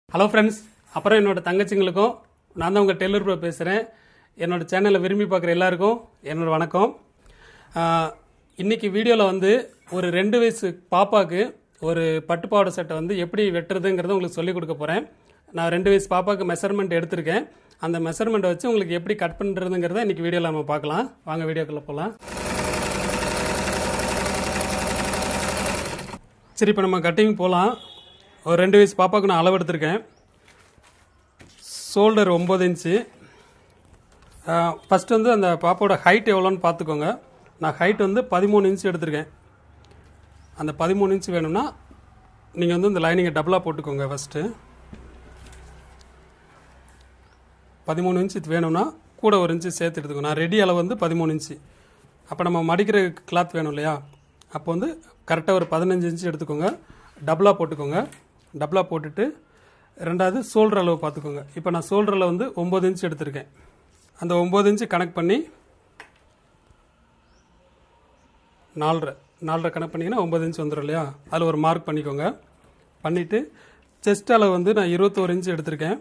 hello friends அப்புறம் என்னோட தங்கச்சிங்களுக்கும் நான் தான் உங்கள் டெய்லர் ப்ரோ பேசுகிறேன் என்னோட சேனலை விரும்பி பார்க்குற எல்லாருக்கும் என்னோட வணக்கம் ஆஹ், இன்னைக்கு வீடியோவில் வந்து ஒரு ரெண்டு வயசு பாப்பாவுக்கு ஒரு பட்டுப்பாவாடை சட்டை வந்து எப்படி வெட்டுறதுங்கிறத உங்களுக்கு சொல்லிக் கொடுக்க போகிறேன் நான் ரெண்டு வயசு பாப்பாவுக்கு மெஷர்மெண்ட் எடுத்திருக்கேன் அந்த மெஷர்மெண்ட்டை வச்சு உங்களுக்கு எப்படி கட் பண்ணுறதுங்கிறத இன்னைக்கு வீடியோவில் நம்ம பார்க்கலாம் வாங்க வீடியோக்குள்ளே போகலாம் சரி இப்போ நம்ம கட்டிங் போகலாம் ஒரு ரெண்டு வயசு பாப்பாவுக்கு நான் அளவு எடுத்திருக்கேன் ஷோல்டர் ஒம்பது இன்ச்சு ஃபஸ்ட் வந்து அந்த பாப்பாவோட ஹைட் எவ்வளோன்னு பார்த்துக்கோங்க நான் ஹைட் வந்து பதிமூணு இன்ச் எடுத்திருக்கேன் அந்த பதிமூணு இன்ச் வேணும்னா நீங்கள் வந்து இந்த லைனிங்கை டபுளாக போட்டுக்கோங்க ஃபஸ்ட்டு பதிமூணு இன்ச் வேணும்னா கூட ஒரு இன்ச்சு சேர்த்து எடுத்துக்கோங்க நான் ரெடி அளவு வந்து பதிமூணு இன்ச்சு அப்போ நம்ம மடிக்கிற கிளாத் வேணும் இல்லையா அப்போ வந்து கரெக்டாக ஒரு பதினஞ்சு இன்ச்சு எடுத்துக்கோங்க டபுளாக போட்டுக்கோங்க டபுளாக போட்டுட்டு ரெண்டாவது ஷோல்டர் அளவு பார்த்துக்கோங்க இப்போ நான் ஷோல்டர் அளவு வந்து ஒம்பது இன்ச் எடுத்திருக்கேன் அந்த ஒம்பது இன்ச்சு கனெக்ட் பண்ணி நாலரை நாலரை கணக்கு பண்ணிங்கன்னா ஒம்பது இன்ச் வந்துடும் இல்லையா அதில் ஒரு மார்க் பண்ணிக்கோங்க பண்ணிவிட்டு செஸ்ட் அளவு வந்து நான் இருபத்தோரு இன்ச் எடுத்திருக்கேன்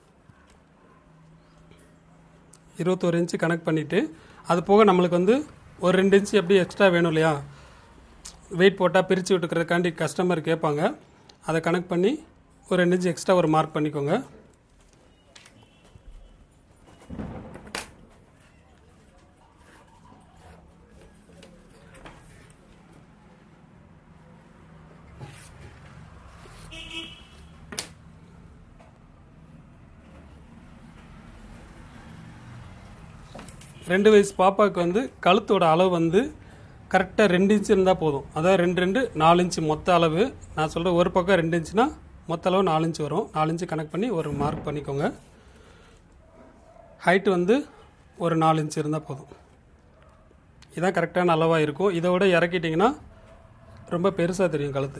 இருபத்தோரு இன்ச்சு கனெக்ட் பண்ணிவிட்டு அது போக நம்மளுக்கு வந்து ஒரு ரெண்டு இன்ச்சு எப்படி எக்ஸ்ட்ரா வேணும் இல்லையா வெயிட் போட்டால் பிரித்து விட்டுக்கிறதுக்காண்டி கஸ்டமர் கேட்பாங்க அதை கனெக்ட் பண்ணி ஒரு ரெண்டு இன்ச்சு எக்ஸ்ட்ரா ஒரு மார்க் பண்ணிக்கோங்க ரெண்டு வயசு பாப்பாவுக்கு வந்து கழுத்தோட அளவு வந்து கரெக்டாக ரெண்டு இன்ச்சு இருந்தால் போதும் அதாவது ரெண்டு ரெண்டு நாலு இன்ச்சு மொத்த அளவு நான் சொல்கிற ஒரு பக்கம் ரெண்டு இன்ச்சுனா மொத்த அளவு நாலு இன்ச்சு வரும் நாலு இன்ச்சு கனெக்ட் பண்ணி ஒரு மார்க் பண்ணிக்கோங்க ஹைட்டு வந்து ஒரு நாலு இன்ச்சு இருந்தால் போதும் இதான் கரெக்டான அளவாக இருக்கும் இதை விட இறக்கிட்டிங்கன்னா ரொம்ப பெருசாக தெரியும் கழுத்து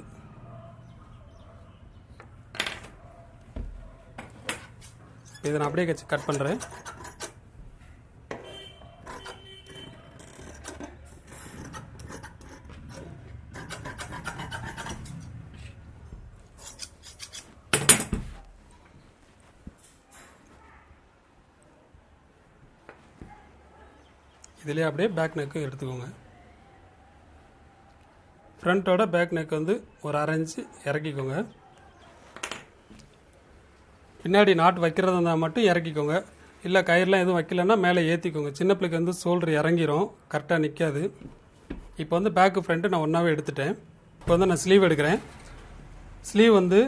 இதை நான் அப்படியே கட்சி கட் பண்ணுறேன் இதுலேயே அப்படியே பேக் நெக்கு எடுத்துக்கோங்க ஃப்ரண்ட்டோட பேக் நெக் வந்து ஒரு அரை இன்ச்சு இறக்கிக்கோங்க பின்னாடி நாட் வைக்கிறதா இருந்தால் மட்டும் இறக்கிக்கோங்க இல்லை கயிறுலாம் எதுவும் வைக்கலன்னா மேலே ஏற்றிக்கோங்க சின்ன பிள்ளைக்கு வந்து ஷோல்டர் இறங்கிரும் கரெக்டாக நிற்காது இப்போ வந்து பேக்கு ஃப்ரண்ட்டு நான் ஒன்றாவே எடுத்துட்டேன் இப்போ வந்து நான் ஸ்லீவ் எடுக்கிறேன் ஸ்லீவ் வந்து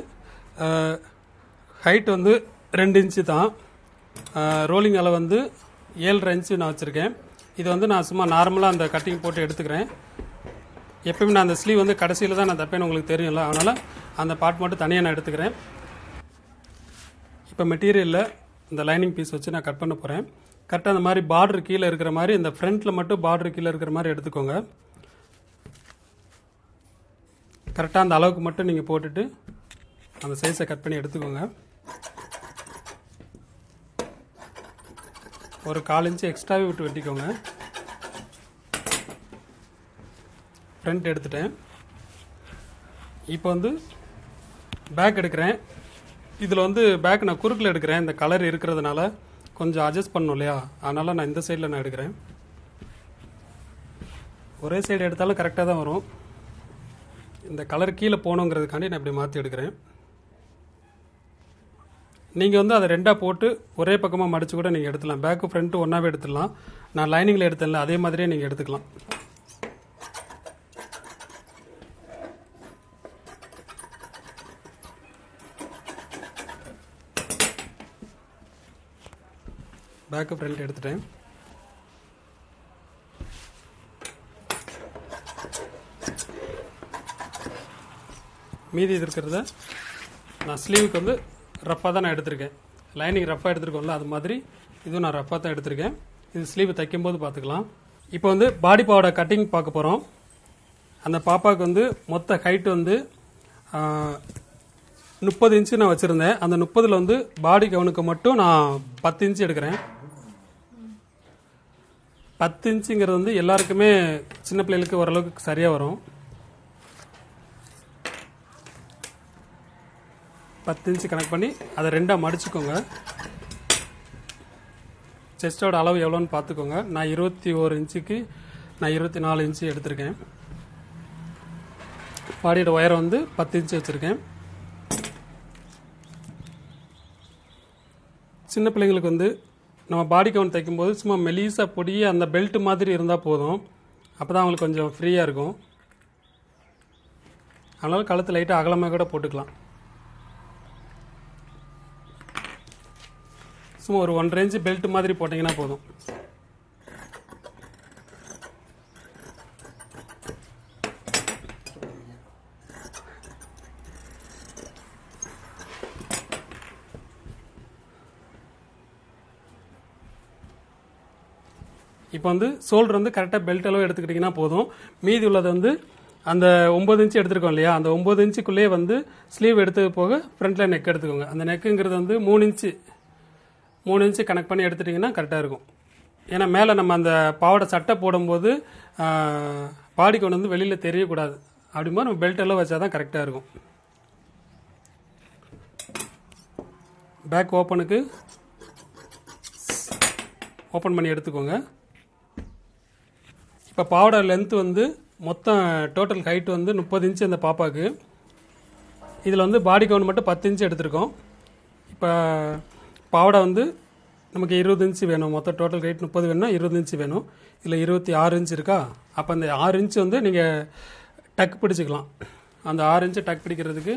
ஹைட் வந்து ரெண்டு இன்ச்சு தான் ரோலிங் அளவு வந்து ஏழரை இன்ச்சு நான் வச்சுருக்கேன் இது வந்து நான் சும்மா நார்மலாக அந்த கட்டிங் போட்டு எடுத்துக்கிறேன் எப்பயுமே நான் அந்த ஸ்லீவ் வந்து கடைசியில் தான் நான் தப்பேன்னு உங்களுக்கு தெரியும்ல அதனால் அந்த பார்ட் மட்டும் தனியாக நான் எடுத்துக்கிறேன் இப்போ மெட்டீரியலில் இந்த லைனிங் பீஸ் வச்சு நான் கட் பண்ண போகிறேன் கரெக்டாக அந்த மாதிரி பார்டர் கீழே இருக்கிற மாதிரி இந்த ஃப்ரண்ட்டில் மட்டும் பார்டர் கீழே இருக்கிற மாதிரி எடுத்துக்கோங்க கரெக்டாக அந்த அளவுக்கு மட்டும் நீங்கள் போட்டுட்டு அந்த சைஸை கட் பண்ணி எடுத்துக்கோங்க ஒரு கால் இன்ச்சு எக்ஸ்ட்ராவே விட்டு வெட்டிக்கோங்க ஃப்ரண்ட் எடுத்துட்டேன் இப்போ வந்து பேக் எடுக்கிறேன் இதில் வந்து பேக் நான் குறுக்கில் எடுக்கிறேன் இந்த கலர் இருக்கிறதுனால கொஞ்சம் அட்ஜஸ்ட் பண்ணும் இல்லையா அதனால் நான் இந்த சைடில் நான் எடுக்கிறேன் ஒரே சைடு எடுத்தாலும் கரெக்டாக தான் வரும் இந்த கலர் கீழே போகணுங்கிறதுக்காண்டி நான் இப்படி மாற்றி எடுக்கிறேன் நீங்கள் வந்து அதை ரெண்டாக போட்டு ஒரே பக்கமாக மடித்து கூட நீங்கள் எடுத்துடலாம் பேக்கு ஃப்ரண்ட்டு ஒன்றாவே எடுத்துடலாம் நான் லைனிங்கில் எடுத்தேன்ல அதே மாதிரியே நீங்கள் எடுத்துக்கலாம் பேக்கு ஃப்ரண்ட் எடுத்துட்டேன் மீதி இது இருக்கிறத நான் ஸ்லீவுக்கு வந்து ரஃப்பாக தான் நான் எடுத்திருக்கேன் லைனிங் ரஃப்பாக எடுத்திருக்கோம்ல அது மாதிரி இதுவும் நான் ரஃப்பாக தான் எடுத்திருக்கேன் இது ஸ்லீவ் தைக்கும்போது பார்த்துக்கலாம் இப்போ வந்து பாடி பாவோட கட்டிங் பார்க்க போகிறோம் அந்த பாப்பாவுக்கு வந்து மொத்த ஹைட் வந்து முப்பது இன்ச்சு நான் வச்சுருந்தேன் அந்த முப்பதில் வந்து பாடி கவுனுக்கு மட்டும் நான் பத்து இன்ச்சு எடுக்கிறேன் பத்து இன்ச்சுங்கிறது வந்து எல்லாருக்குமே சின்ன பிள்ளைகளுக்கு ஓரளவுக்கு சரியாக வரும் பத்து இன்ச்சு கனெக்ட் பண்ணி அதை ரெண்டாக மடிச்சுக்கோங்க செஸ்டோட அளவு எவ்வளோன்னு பார்த்துக்கோங்க நான் இருபத்தி ஓரு இன்ச்சுக்கு நான் இருபத்தி நாலு இன்ச்சு எடுத்திருக்கேன் பாடியோட உயரம் வந்து பத்து இன்ச்சு வச்சுருக்கேன் சின்ன பிள்ளைங்களுக்கு வந்து நம்ம பாடி கவுன் தைக்கும்போது சும்மா மெலிசாக பொடியே அந்த பெல்ட் மாதிரி இருந்தால் போதும் அப்போ தான் அவங்களுக்கு கொஞ்சம் ஃப்ரீயாக இருக்கும் அதனால் கழுத்து லைட்டாக அகலமாக கூட போட்டுக்கலாம் சும்மா ஒரு ஒன்றரை இன்ச்சு பெல்ட் மாதிரி போட்டிங்கன்னா போதும் இப்போ வந்து ஷோல்டர் வந்து கரெக்டாக பெல்ட் அளவு எடுத்துக்கிட்டிங்கன்னா போதும் மீதி உள்ளது வந்து அந்த ஒம்பது இன்ச்சு எடுத்துருக்கோம் இல்லையா அந்த ஒம்பது இன்ச்சுக்குள்ளேயே வந்து ஸ்லீவ் எடுத்தது போக ஃப்ரண்ட்டில் நெக் எடுத்துக்கோங்க அந்த நெக்குங்கிறது வந்து மூணு இன்ச்சு மூணு இன்ச்சு கனெக்ட் பண்ணி எடுத்துட்டிங்கன்னா கரெக்டாக இருக்கும் ஏன்னா மேலே நம்ம அந்த பாவாடை சட்டை போடும்போது பாடி கொண்டு வந்து வெளியில் தெரியக்கூடாது அப்படிங்கும்போது நம்ம பெல்ட் எல்லாம் வச்சா தான் கரெக்டாக இருக்கும் பேக் ஓப்பனுக்கு ஓப்பன் பண்ணி எடுத்துக்கோங்க இப்போ பாவாடை லென்த் வந்து மொத்தம் டோட்டல் ஹைட் வந்து முப்பது இன்ச்சு அந்த பாப்பாவுக்கு இதில் வந்து பாடி கவுன் மட்டும் பத்து இன்ச்சு எடுத்திருக்கோம் இப்போ பாவாடை வந்து நமக்கு இருபது இன்ச்சு வேணும் மொத்தம் டோட்டல் ஹைட் முப்பது வேணும்னா இருபது இன்ச்சு வேணும் இதில் இருபத்தி ஆறு இன்ச்சு இருக்கா அப்போ அந்த ஆறு இன்ச்சு வந்து நீங்கள் டக் பிடிச்சிக்கலாம் அந்த ஆறு இன்ச்சு டக் பிடிக்கிறதுக்கு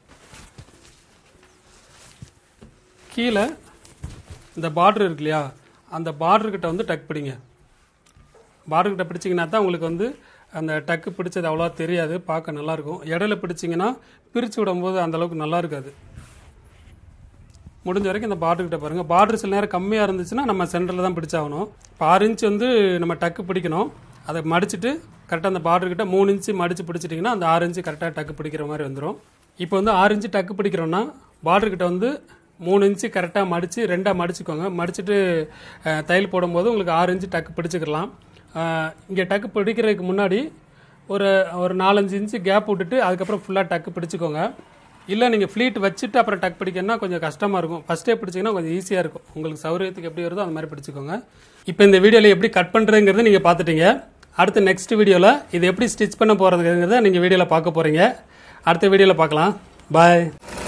கீழே இந்த பார்டர் இருக்கு இல்லையா அந்த பார்டர்கிட்ட வந்து டக் பிடிங்க பார்டர்கிட்ட பிடிச்சிங்கன்னா தான் உங்களுக்கு வந்து அந்த டக்கு பிடிச்சது அவ்வளோவா தெரியாது பார்க்க நல்லாயிருக்கும் இடையில பிடிச்சிங்கன்னா பிரித்து விடும்போது அந்த அளவுக்கு நல்லா இருக்காது முடிஞ்ச வரைக்கும் இந்த பார்டர்கிட்ட பாருங்கள் பார்டர் சில நேரம் கம்மியாக இருந்துச்சுன்னா நம்ம சென்டரில் தான் பிடிச்சாகணும் இப்போ ஆறு இன்ச் வந்து நம்ம டக்கு பிடிக்கணும் அதை மடிச்சுட்டு கரெக்டாக அந்த பார்டர்கிட்ட மூணு இன்ச்சு மடித்து பிடிச்சிட்டிங்கன்னா அந்த ஆறு இன்ச்சு கரெக்டாக டக்கு பிடிக்கிற மாதிரி வந்துடும் இப்போ வந்து ஆறு இன்ச்சு டக்கு பிடிக்கிறோன்னா பார்டர்கிட்ட வந்து மூணு இன்ச்சு கரெக்டாக மடித்து ரெண்டாக மடிச்சுக்கோங்க மடிச்சுட்டு அஹ், தையல் போடும்போது உங்களுக்கு ஆறு இன்ச்சு டக்கு பிடிச்சிக்கலாம் இங்கே டக்கு பிடிக்கிறதுக்கு முன்னாடி ஒரு ஒரு நாலஞ்சு இன்ச்சு கேப் விட்டுட்டு அதுக்கப்புறம் ஃபுல்லாக டக்கு பிடிச்சிக்கோங்க இல்லை நீங்கள் ஃப்ளீட் வச்சுட்டு அப்புறம் டக் பிடிக்கணும்னா கொஞ்சம் கஷ்டமாக இருக்கும் ஃபஸ்ட்டே பிடிச்சிங்கன்னா கொஞ்சம் ஈஸியாக இருக்கும் உங்களுக்கு சௌகரியத்துக்கு எப்படி வருதோ அந்த மாதிரி பிடிச்சிக்கோங்க இப்போ இந்த வீடியோவில் எப்படி கட் பண்ணுறதுங்கிறது நீங்கள் பார்த்துட்டீங்க அடுத்து நெக்ஸ்ட் வீடியோவில் இது எப்படி ஸ்டிச் பண்ண போகிறதுங்கிறத நீங்கள் வீடியோவில் பார்க்க போகிறீங்க அடுத்த வீடியோவில் பார்க்கலாம் பாய்